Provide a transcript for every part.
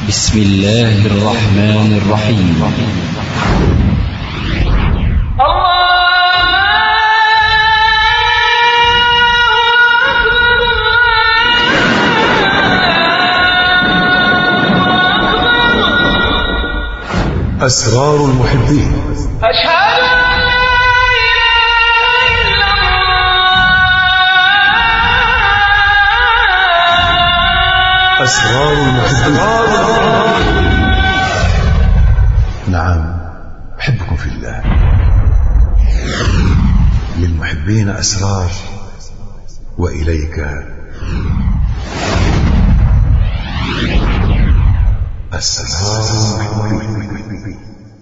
بسم الله الرحمن الرحيم أسرار المحبين أشهد أن لا إله إلا الله أسرار المحبين نعم أحبكم في الله للمحبين أسرار وإليك أسرار المحبين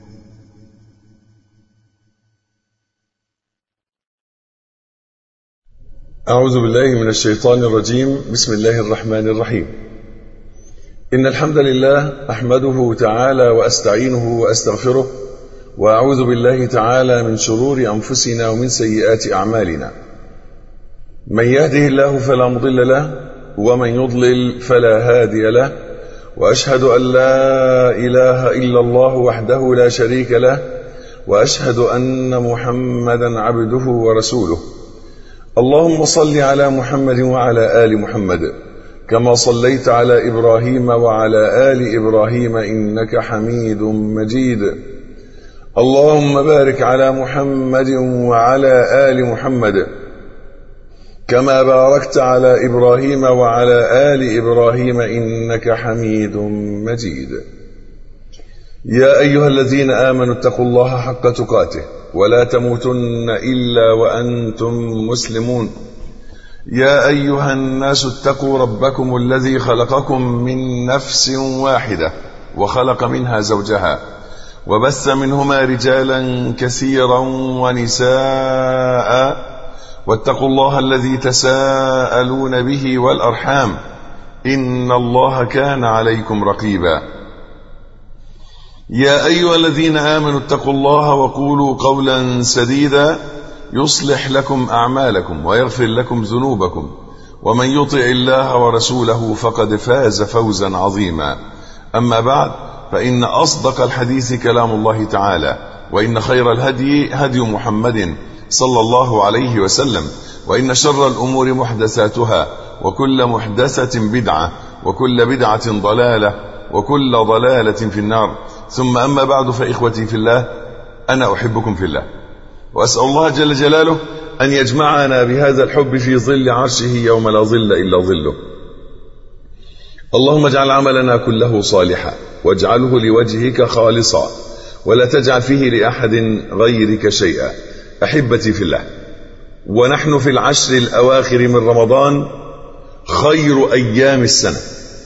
أعوذ بالله من الشيطان الرجيم بسم الله الرحمن الرحيم إن الحمد لله أحمده تعالى وأستعينه وأستغفره وأعوذ بالله تعالى من شرور أنفسنا ومن سيئات أعمالنا من يهده الله فلا مضل له ومن يضلل فلا هادي له وأشهد أن لا إله إلا الله وحده لا شريك له وأشهد أن محمدا عبده ورسوله اللهم صل على محمد وعلى آل محمد كما صليت على إبراهيم وعلى آل إبراهيم إنك حميد مجيد اللهم بارك على محمد وعلى آل محمد كما باركت على إبراهيم وعلى آل إبراهيم إنك حميد مجيد يا أيها الذين آمنوا اتقوا الله حق تقاته ولا تموتن إلا وأنتم مسلمون يا أيها الناس اتقوا ربكم الذي خلقكم من نفس واحدة وخلق منها زوجها وبث منهما رجالا كثيرا ونساء واتقوا الله الذي تساءلون به والأرحام إن الله كان عليكم رقيبا يا أيها الذين آمنوا اتقوا الله وقولوا قولا سديدا يصلح لكم أعمالكم ويغفر لكم ذنوبكم ومن يطع الله ورسوله فقد فاز فوزا عظيما أما بعد فإن أصدق الحديث كلام الله تعالى وإن خير الهدي هدي محمد صلى الله عليه وسلم وإن شر الأمور محدثاتها وكل محدثة بدعة وكل بدعة ضلالة وكل ضلالة في النار ثم أما بعد فإخوتي في الله أنا أحبكم في الله وأسأل الله جل جلاله أن يجمعنا بهذا الحب في ظل عرشه يوم لا ظل إلا ظله اللهم اجعل عملنا كله صالحا واجعله لوجهك خالصا ولا تجعل فيه لأحد غيرك شيئا أحبتي في الله ونحن في العشر الأواخر من رمضان خير أيام السنة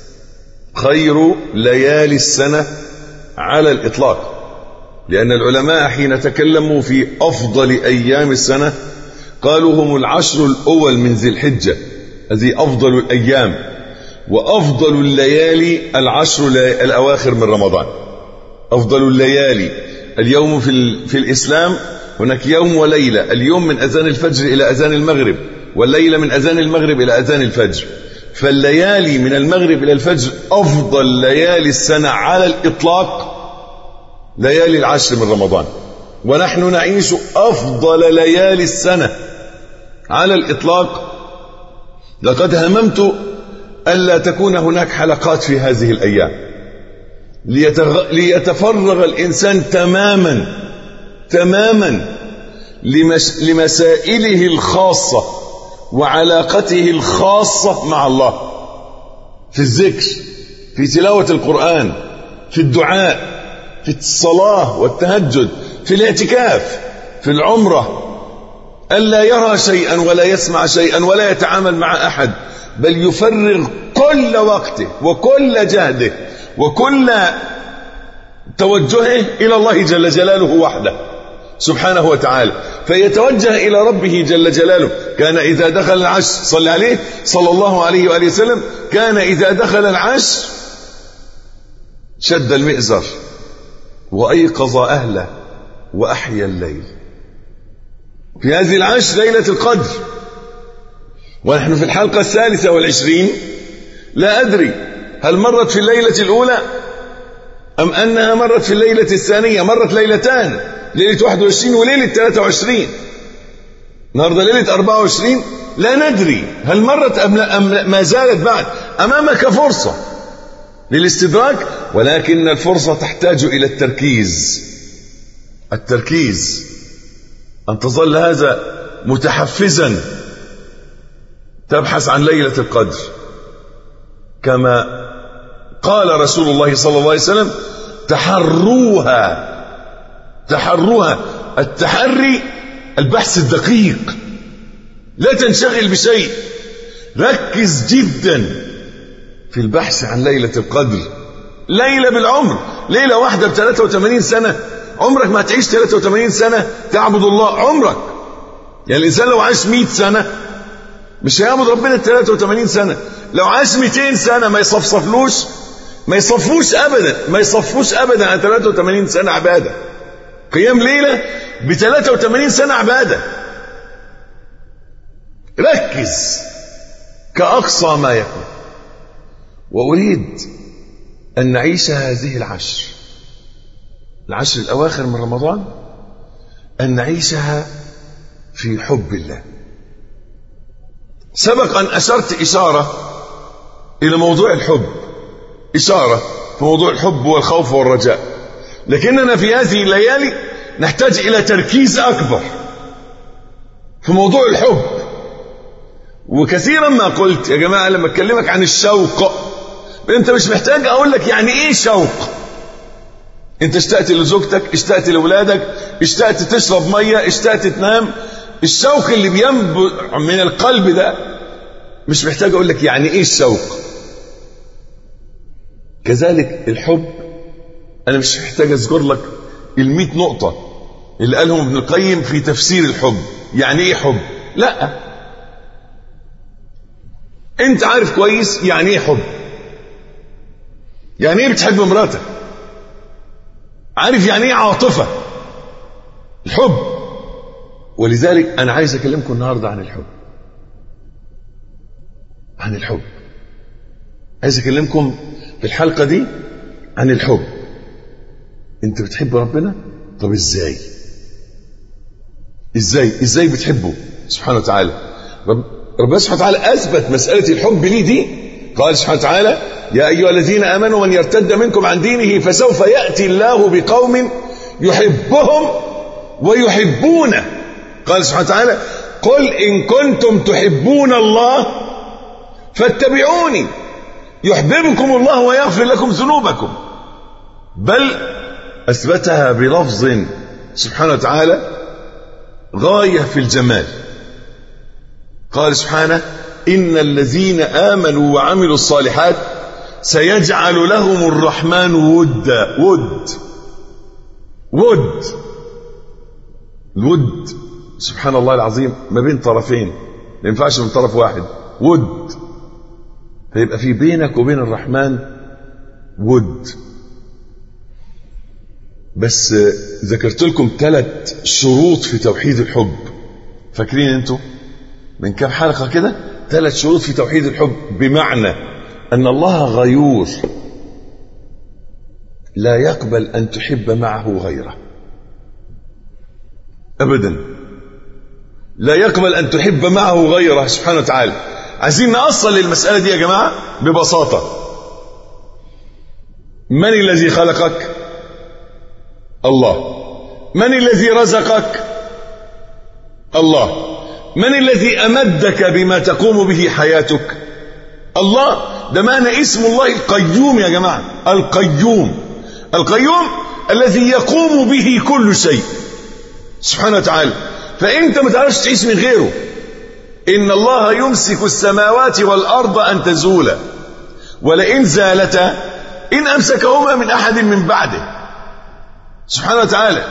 خير ليالي السنة على الإطلاق لأن العلماء حين تكلموا في أفضل أيام السنة قالوا هم العشر الأول من ذي الحجة هذه أفضل الأيام وأفضل الليالي العشر الأواخر من رمضان أفضل الليالي اليوم في, في الإسلام هناك يوم وليلة اليوم من أذان الفجر إلى أذان المغرب والليلة من أذان المغرب إلى أذان الفجر فالليالي من المغرب إلى الفجر أفضل ليالي السنة على الإطلاق ليالي العشر من رمضان ونحن نعيش أفضل ليالي السنة على الإطلاق لقد هممت ألا تكون هناك حلقات في هذه الأيام ليتغ... ليتفرغ الإنسان تماما تماما لمس... لمسائله الخاصة وعلاقته الخاصة مع الله في الذكر في تلاوة القرآن في الدعاء في الصلاة والتهجد في الاعتكاف في العمرة ألا يرى شيئا ولا يسمع شيئا ولا يتعامل مع أحد بل يفرغ كل وقته وكل جهده وكل توجهه إلى الله جل جلاله وحده سبحانه وتعالى فيتوجه إلى ربه جل جلاله كان إذا دخل العشر صلى عليه صلى الله عليه وآله وسلم كان إذا دخل العشر شد المئزر وأيقظ أهله وأحيا الليل في هذه العشر ليلة القدر ونحن في الحلقة الثالثة والعشرين لا أدري هل مرت في الليلة الأولى أم أنها مرت في الليلة الثانية مرت ليلتان ليلة 21 وليلة 23 النهارده ليلة 24 لا ندري هل مرت أم, لا أم ما زالت بعد أمامك فرصة للاستدراك ولكن الفرصة تحتاج إلى التركيز التركيز أن تظل هذا متحفزا تبحث عن ليلة القدر كما قال رسول الله صلى الله عليه وسلم تحروها تحروها التحري البحث الدقيق لا تنشغل بشيء ركز جدا في البحث عن ليلة القدر ليلة بالعمر ليلة واحدة ب 83 سنة عمرك ما هتعيش 83 سنة تعبد الله عمرك يعني الإنسان لو عاش 100 سنة مش هيعبد ربنا 83 سنة لو عاش 200 سنة ما يصفصفلوش ما يصفوش أبدا ما يصفوش أبدا على 83 سنة عبادة قيام ليلة ب 83 سنة عبادة ركز كأقصى ما يكون وأريد أن نعيش هذه العشر العشر الأواخر من رمضان أن نعيشها في حب الله سبق أن أشرت إشارة إلى موضوع الحب إشارة في موضوع الحب والخوف والرجاء لكننا في هذه الليالي نحتاج إلى تركيز أكبر في موضوع الحب وكثيرا ما قلت يا جماعة لما أكلمك عن الشوق أنت مش محتاج أقول لك يعني إيه شوق أنت اشتقت لزوجتك اشتقت لأولادك اشتقت تشرب مية اشتقت تنام الشوق اللي بينبع من القلب ده مش محتاج أقول لك يعني إيه الشوق كذلك الحب أنا مش محتاج أذكر لك المئة نقطة اللي قالهم ابن القيم في تفسير الحب يعني إيه حب لا أنت عارف كويس يعني إيه حب يعني إيه بتحب مراتك عارف يعني إيه عاطفة الحب ولذلك أنا عايز أكلمكم النهاردة عن الحب عن الحب عايز أكلمكم في الحلقة دي عن الحب أنت بتحب ربنا طب إزاي إزاي إزاي بتحبه سبحانه وتعالى رب ربنا سبحانه وتعالى أثبت مسألة الحب ليه دي قال سبحانه وتعالى يا أيها الذين آمنوا من يرتد منكم عن دينه فسوف يأتي الله بقوم يحبهم ويحبونه قال سبحانه وتعالى قل إن كنتم تحبون الله فاتبعوني يحببكم الله ويغفر لكم ذنوبكم بل أثبتها بلفظ سبحانه وتعالى غاية في الجمال قال سبحانه إن الذين آمنوا وعملوا الصالحات سيجعل لهم الرحمن ودا ود ود الود سبحان الله العظيم ما بين طرفين ما ينفعش من طرف واحد ود فيبقى في بينك وبين الرحمن ود بس ذكرت لكم ثلاث شروط في توحيد الحب فاكرين انتوا من كام حلقه كده ثلاث شروط في توحيد الحب بمعنى ان الله غيور لا يقبل ان تحب معه غيره ابدا لا يقبل ان تحب معه غيره سبحانه وتعالى عايزين نأصل للمسألة دي يا جماعة ببساطة من الذي خلقك الله من الذي رزقك الله من الذي أمدك بما تقوم به حياتك الله ده معنى اسم الله القيوم يا جماعة القيوم القيوم الذي يقوم به كل شيء سبحانه وتعالى فأنت ما تعرفش تعيش من غيره إن الله يمسك السماوات والأرض أن تزولا ولئن زالتا إن أمسكهما من أحد من بعده سبحانه وتعالى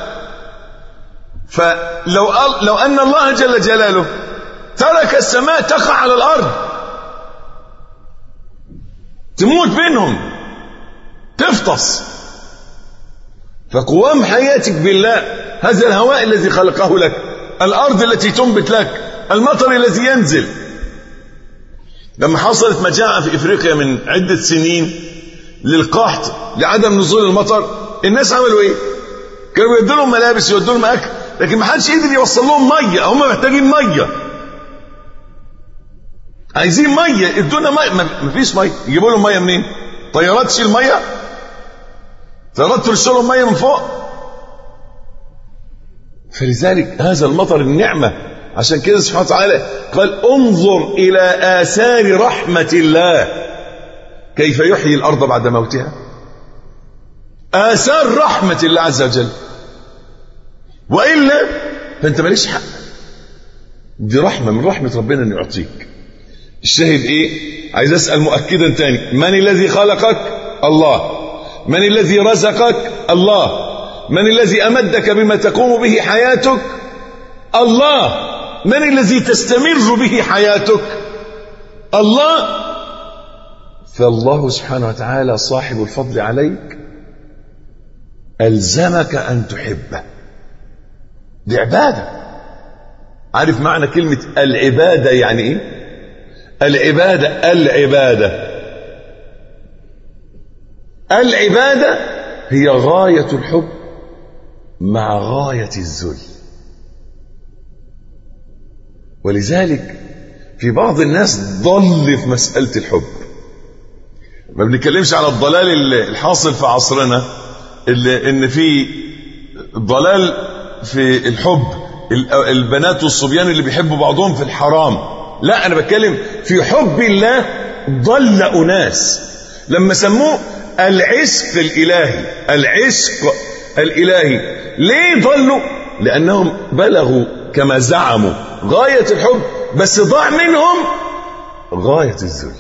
فلو لو أن الله جل جلاله ترك السماء تقع على الأرض تموت منهم تفطس فقوام حياتك بالله هذا الهواء الذي خلقه لك الأرض التي تنبت لك المطر الذي ينزل لما حصلت مجاعة في إفريقيا من عدة سنين للقحط لعدم نزول المطر الناس عملوا ايه كانوا يودوا لهم ملابس يودوا لهم اكل لكن ما حدش قدر يوصل لهم ميه هم محتاجين ميه عايزين ميه ادونا ميه ما فيش ميه يجيبوا لهم ميه منين طيارات تشيل ميه طيارات ترش لهم ميه من فوق فلذلك هذا المطر النعمه عشان كده سبحانه وتعالى قال انظر الى اثار رحمه الله كيف يحيي الارض بعد موتها اثار رحمه الله عز وجل والا فانت ماليش حق دي رحمه من رحمه ربنا ان يعطيك الشاهد ايه عايز اسال مؤكدا تاني من الذي خلقك الله من الذي رزقك الله من الذي امدك بما تقوم به حياتك الله من الذي تستمر به حياتك الله فالله سبحانه وتعالى صاحب الفضل عليك الزمك ان تحبه دي عباده عارف معنى كلمه العباده يعني ايه العباده العباده العباده هي غايه الحب مع غايه الذل ولذلك في بعض الناس ضل في مساله الحب ما بنتكلمش على الضلال الحاصل في عصرنا اللي ان في ضلال في الحب البنات والصبيان اللي بيحبوا بعضهم في الحرام لا انا بتكلم في حب الله ضل اناس لما سموه العشق الالهي العشق الالهي ليه ضلوا لانهم بلغوا كما زعموا غايه الحب بس ضاع منهم غايه الذل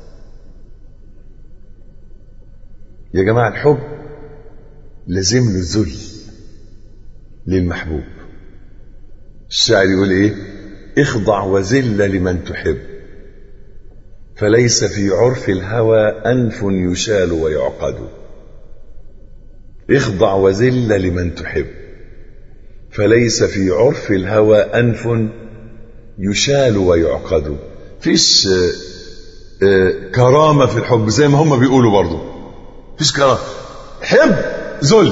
يا جماعه الحب لازم له ذل للمحبوب الشاعر يقول ايه اخضع وذل لمن تحب فليس في عرف الهوى انف يشال ويعقد اخضع وذل لمن تحب فليس في عرف الهوى انف يشال ويعقد فيش آه، آه، كرامه في الحب زي ما هم بيقولوا برضو فيش كرامه حب ذل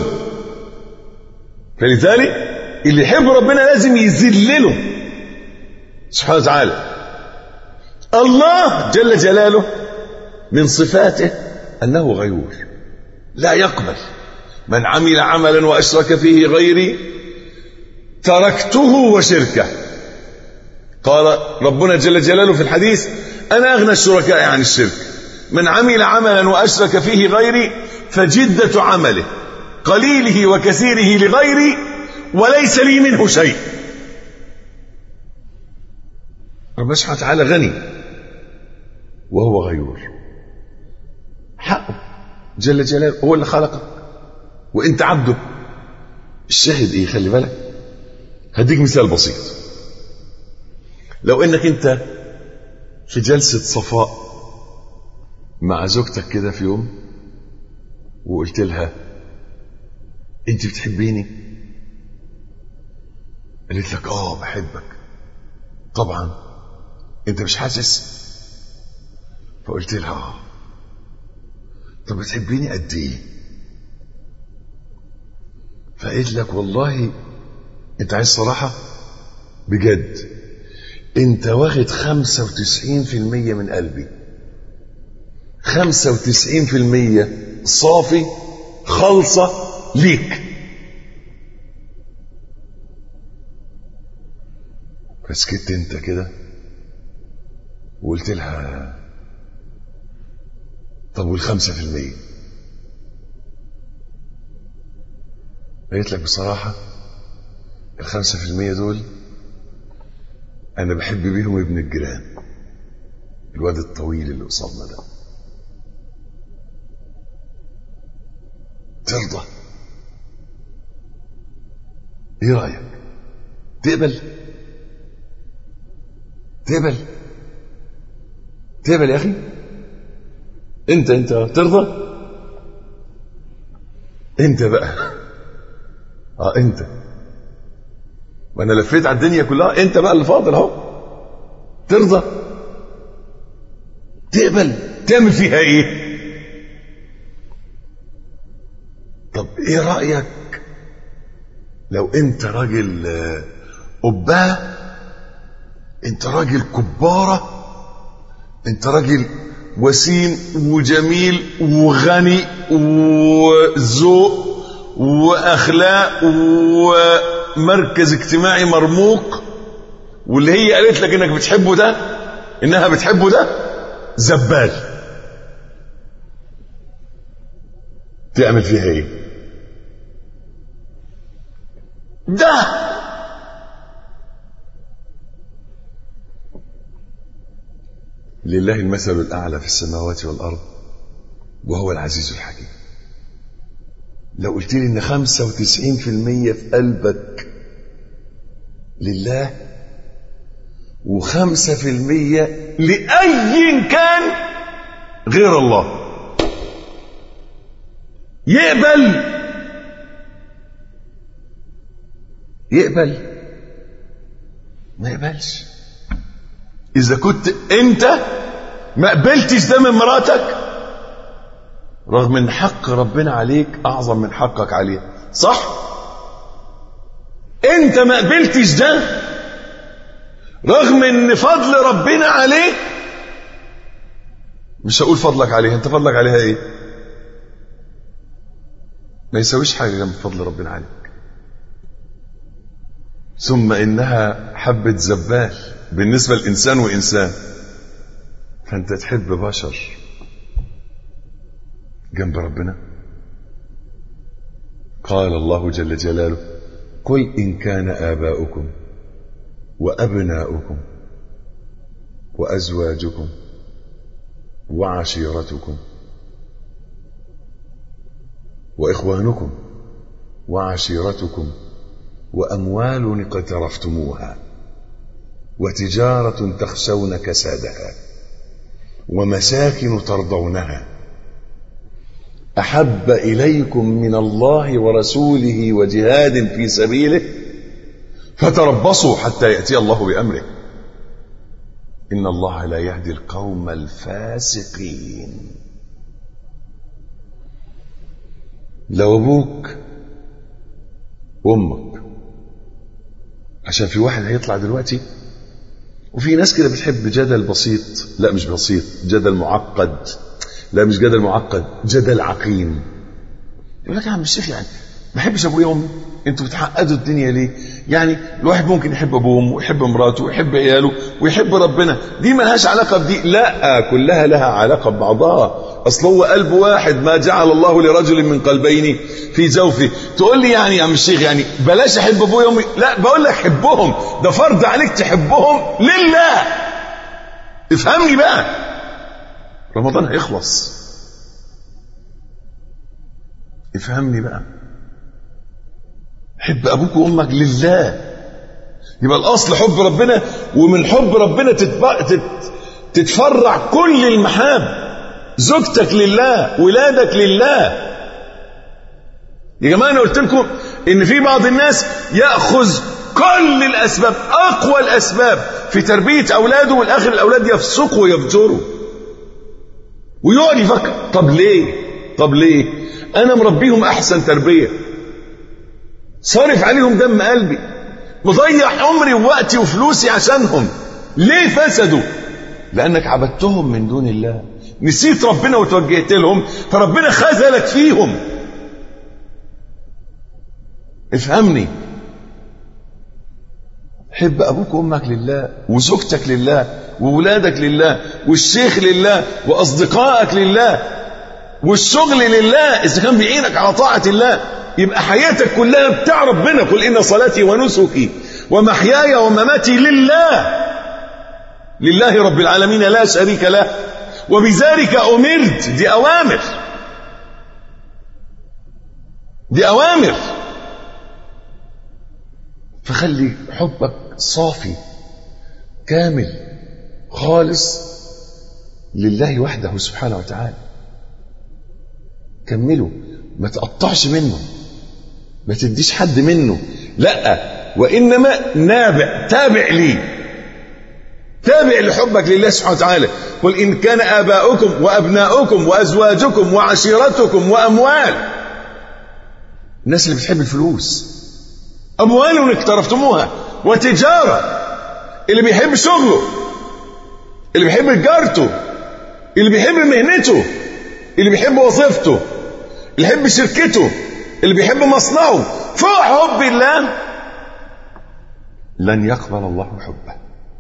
فلذلك اللي يحب ربنا لازم يذلله سبحانه وتعالى الله جل جلاله من صفاته انه غيور لا يقبل من عمل عملا واشرك فيه غيري تركته وشركه قال ربنا جل جلاله في الحديث انا اغنى الشركاء عن الشرك من عمل عملا واشرك فيه غيري فجده عمله قليله وكثيره لغيري وليس لي منه شيء ربنا سبحانه وتعالى غني وهو غيور حقه جل جلاله هو اللي خلقك وانت عبده الشاهد ايه خلي بالك هديك مثال بسيط لو انك انت في جلسة صفاء مع زوجتك كده في يوم وقلت لها انت بتحبيني قالت لك اه بحبك طبعا انت مش حاسس فقلت لها اه طب بتحبيني قد ايه فقالت لك والله انت عايز صراحة بجد انت واخد خمسة وتسعين في المية من قلبي خمسة وتسعين في المية صافي خالصة ليك فسكت انت كده وقلت لها طب والخمسة في المية قالت لك بصراحة الخمسة في المية دول أنا بحب بيهم ابن الجيران الواد الطويل اللي قصادنا ده ترضى ايه رأيك تقبل تقبل تقبل يا أخي انت انت ترضى انت بقى اه انت ما انا لفيت على الدنيا كلها انت بقى اللي فاضل اهو ترضى تقبل تعمل فيها ايه طب ايه رأيك لو انت راجل آه، قباه انت راجل كبارة انت راجل وسيم وجميل وغني وذوق واخلاق ومركز اجتماعي مرموق واللي هي قالت لك انك بتحبه ده انها بتحبه ده زبال تعمل فيها ايه ده لله المثل الأعلى في السماوات والأرض وهو العزيز الحكيم لو قلت لي إن 95% في قلبك لله وخمسة في المية لأي كان غير الله يقبل يقبل ما يقبلش إذا كنت أنت ما قبلتش ده من مراتك رغم ان حق ربنا عليك اعظم من حقك عليها صح انت ما قبلتش ده رغم ان فضل ربنا عليك مش هقول فضلك عليها انت فضلك عليها ايه ما يسويش حاجه جنب فضل ربنا عليك ثم انها حبه زبال بالنسبه لانسان وانسان فانت تحب بشر جنب ربنا قال الله جل جلاله قل ان كان اباؤكم وابناؤكم وازواجكم وعشيرتكم واخوانكم وعشيرتكم واموال اقترفتموها وتجاره تخشون كسادها ومساكن ترضونها احب اليكم من الله ورسوله وجهاد في سبيله فتربصوا حتى ياتي الله بامره ان الله لا يهدي القوم الفاسقين لو ابوك وامك عشان في واحد هيطلع دلوقتي وفي ناس كده بتحب جدل بسيط لا مش بسيط جدل معقد لا مش جدل معقد جدل عقيم يقول لك يا عم الشيخ يعني ما بحبش ابويا وامي انتوا بتعقدوا الدنيا ليه يعني الواحد ممكن يحب ابوه وامه ويحب مراته ويحب عياله ويحب ربنا دي ملهاش علاقه بدي لا كلها لها علاقه ببعضها اصل هو قلب واحد ما جعل الله لرجل من قلبين في جوفه تقول لي يعني يا عم الشيخ يعني بلاش احب ابويا وامي لا بقول لك حبهم ده فرض عليك تحبهم لله افهمني بقى رمضان هيخلص افهمني بقى حب ابوك وامك لله يبقى الاصل حب ربنا ومن حب ربنا تتبع تت تتفرع كل المحاب زوجتك لله ولادك لله يا جماعه انا قلت لكم ان في بعض الناس ياخذ كل الاسباب اقوى الاسباب في تربيه اولاده والاخر الاولاد يفسقوا ويفجروا ويقعد يفكر طب ليه طب ليه انا مربيهم احسن تربيه صارف عليهم دم قلبي مضيع عمري ووقتي وفلوسي عشانهم ليه فسدوا لانك عبدتهم من دون الله نسيت ربنا وتوجهت لهم فربنا خذلك فيهم افهمني حب ابوك وامك لله وزوجتك لله وولادك لله والشيخ لله واصدقائك لله والشغل لله اذا كان بيعينك على طاعه الله يبقى حياتك كلها بتاع ربنا قل ان صلاتي ونسكي ومحياي ومماتي لله لله رب العالمين لا شريك له وبذلك امرت دي اوامر دي اوامر فخلي حبك صافي كامل خالص لله وحده سبحانه وتعالى كمله ما تقطعش منه ما تديش حد منه لا وانما نابع تابع ليه تابع لحبك لله سبحانه وتعالى قل ان كان اباؤكم وابناؤكم وازواجكم وعشيرتكم واموال الناس اللي بتحب الفلوس أموال اقترفتموها وتجارة اللي بيحب شغله اللي بيحب تجارته اللي بيحب مهنته اللي بيحب وظيفته اللي بيحب شركته اللي بيحب مصنعه فوق حب الله لن يقبل الله حبه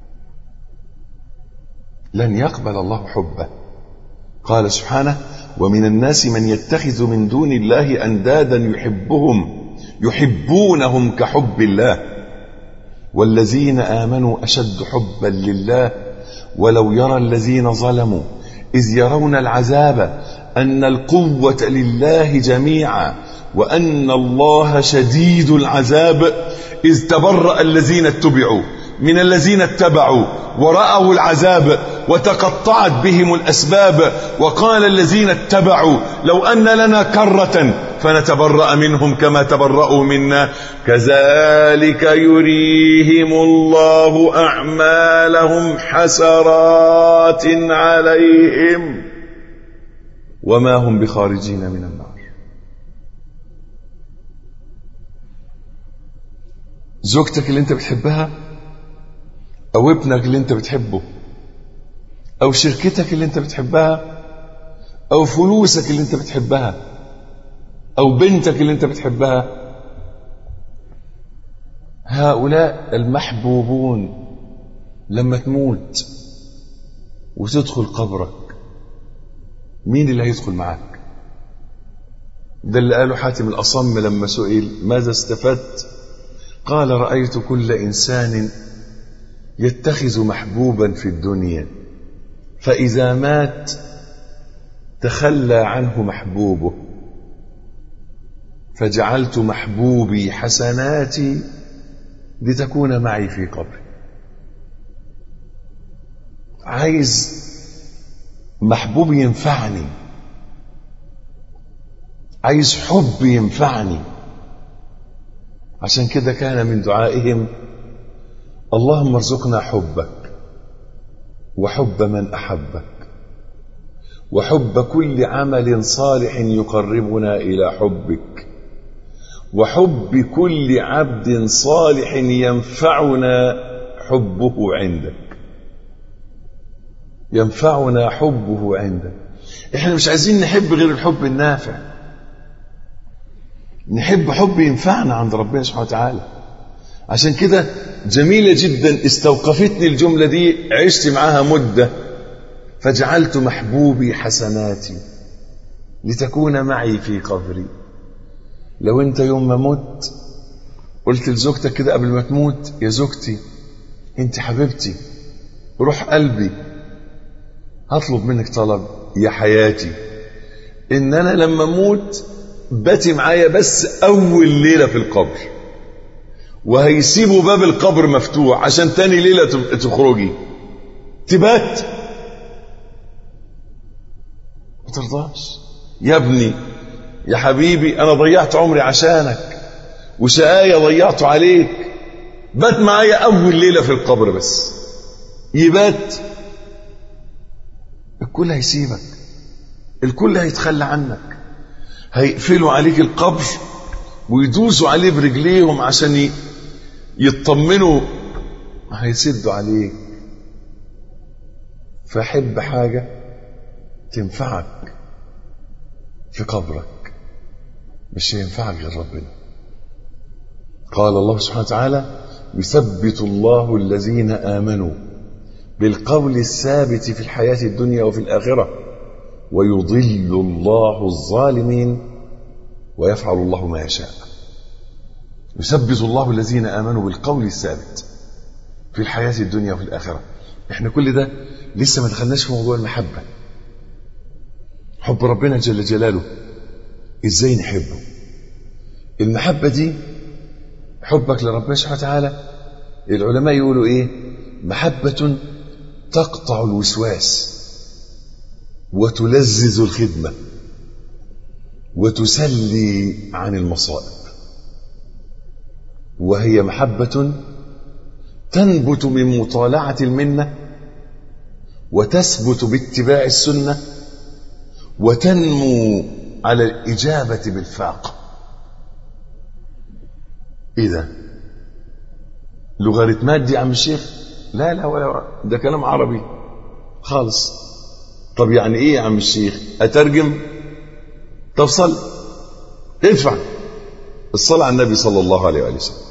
لن يقبل الله حبه قال سبحانه ومن الناس من يتخذ من دون الله اندادا يحبهم يحبونهم كحب الله والذين امنوا اشد حبا لله ولو يرى الذين ظلموا اذ يرون العذاب ان القوه لله جميعا وان الله شديد العذاب اذ تبرا الذين اتبعوا من الذين اتبعوا ورأوا العذاب وتقطعت بهم الأسباب وقال الذين اتبعوا لو أن لنا كرة فنتبرأ منهم كما تبرأوا منا كذلك يريهم الله أعمالهم حسرات عليهم وما هم بخارجين من النار زوجتك اللي انت بتحبها او ابنك اللي انت بتحبه او شركتك اللي انت بتحبها او فلوسك اللي انت بتحبها او بنتك اللي انت بتحبها هؤلاء المحبوبون لما تموت وتدخل قبرك مين اللي هيدخل معاك ده اللي قاله حاتم الأصم لما سئل ماذا استفدت قال رأيت كل إنسان يتخذ محبوبا في الدنيا فإذا مات تخلى عنه محبوبه فجعلت محبوبي حسناتي لتكون معي في قبري عايز محبوب ينفعني عايز حب ينفعني عشان كده كان من دعائهم اللهم ارزقنا حبك وحب من احبك وحب كل عمل صالح يقربنا الى حبك وحب كل عبد صالح ينفعنا حبه عندك ينفعنا حبه عندك احنا مش عايزين نحب غير الحب النافع نحب حب ينفعنا عند ربنا سبحانه وتعالى عشان كده جميلة جدا استوقفتني الجملة دي عشت معاها مدة فجعلت محبوبي حسناتي لتكون معي في قبري لو انت يوم ما مت قلت لزوجتك كده قبل ما تموت يا زوجتي انت حبيبتي روح قلبي هطلب منك طلب يا حياتي ان انا لما اموت باتي معايا بس اول ليله في القبر وهيسيبوا باب القبر مفتوح عشان تاني ليله تخرجي تبات ما ترضاش يا ابني يا حبيبي انا ضيعت عمري عشانك وشقايا ضيعته عليك بات معايا اول ليله في القبر بس يبات الكل هيسيبك الكل هيتخلى عنك هيقفلوا عليك القبر ويدوسوا عليه برجليهم عشان يطمنوا هيسدوا عليك فحب حاجة تنفعك في قبرك مش هينفعك غير ربنا قال الله سبحانه وتعالى يثبت الله الذين آمنوا بالقول الثابت في الحياة الدنيا وفي الآخرة ويضل الله الظالمين ويفعل الله ما يشاء يثبت الله الذين آمنوا بالقول الثابت في الحياة الدنيا وفي الآخرة احنا كل ده لسه ما دخلناش في موضوع المحبة حب ربنا جل جلاله ازاي نحبه المحبة دي حبك لربنا سبحانه وتعالى العلماء يقولوا ايه محبة تقطع الوسواس وتلذذ الخدمة وتسلي عن المصائب وهي محبة تنبت من مطالعة المنة وتثبت باتباع السنة وتنمو على الإجابة بالفاقة ايه ده لوغاريتمات دي يا عم الشيخ لا لا ولا ده كلام عربي خالص طب يعني ايه يا عم الشيخ اترجم طب صل ادفع الصلاة على النبي صلى الله عليه وآله وسلم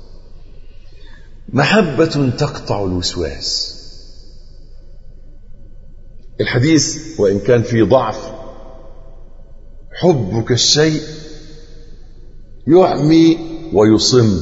محبة تقطع الوسواس الحديث وإن كان فيه ضعف حبك الشيء يعمي ويصم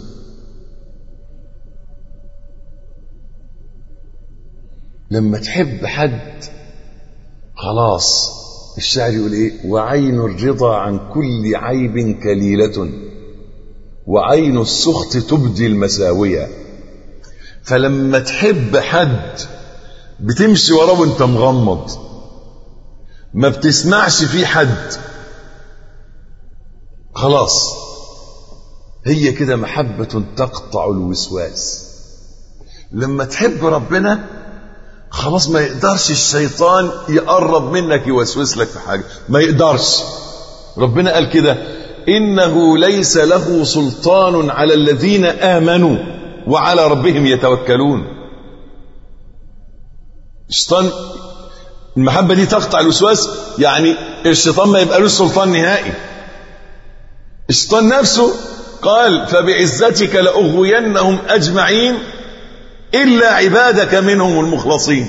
لما تحب حد خلاص الشاعر يقول ايه وعين الرضا عن كل عيب كليلة وعين السخط تبدي المساوية فلما تحب حد بتمشي وراه وانت مغمض ما بتسمعش فيه حد خلاص هي كده محبة تقطع الوسواس لما تحب ربنا خلاص ما يقدرش الشيطان يقرب منك يوسوس لك في حاجة ما يقدرش ربنا قال كده إنه ليس له سلطان على الذين آمنوا وعلى ربهم يتوكلون الشيطان المحبة دي تقطع الوسواس يعني الشيطان ما يبقى له سلطان نهائي الشيطان نفسه قال فبعزتك لأغوينهم أجمعين إلا عبادك منهم المخلصين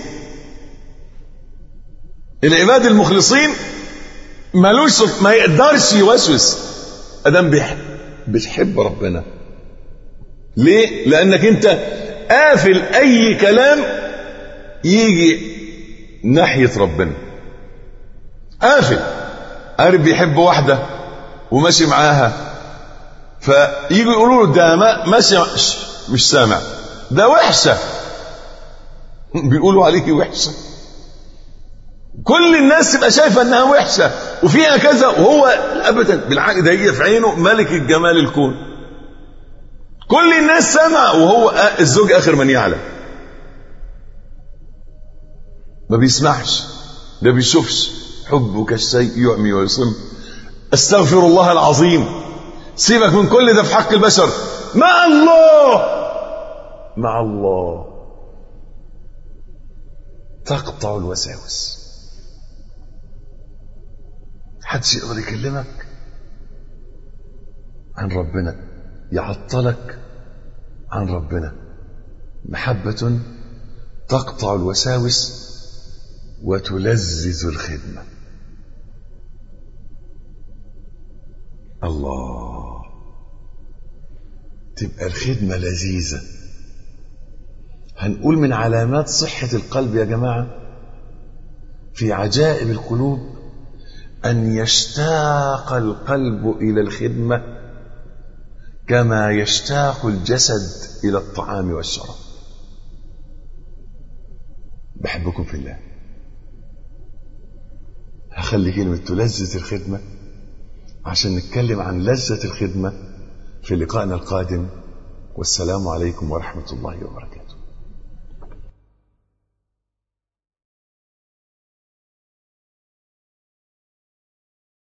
العباد المخلصين ملوش ما يقدرش يوسوس ادم بيحب بتحب ربنا ليه لانك انت قافل اي كلام يجي ناحيه ربنا قافل عارف بيحب واحده وماشي معاها فيجوا يقولوا له ده ما ماشي مش سامع ده وحشه بيقولوا عليك وحشه كل الناس تبقى شايفه انها وحشه وفيها كذا وهو ابدا بالعكس ده هي في عينه ملك الجمال الكون كل الناس سمع وهو الزوج اخر من يعلم ما بيسمعش ما بيشوفش حبك الشيء يعمي ويصم استغفر الله العظيم سيبك من كل ده في حق البشر مع الله مع الله تقطع الوساوس حدش يقدر يكلمك عن ربنا يعطلك عن ربنا محبة تقطع الوساوس وتلذذ الخدمة الله تبقى الخدمة لذيذة هنقول من علامات صحة القلب يا جماعة في عجائب القلوب أن يشتاق القلب إلى الخدمة كما يشتاق الجسد إلى الطعام والشراب بحبكم في الله هخلي كلمة تلذذ الخدمة عشان نتكلم عن لذة الخدمة في لقائنا القادم والسلام عليكم ورحمة الله وبركاته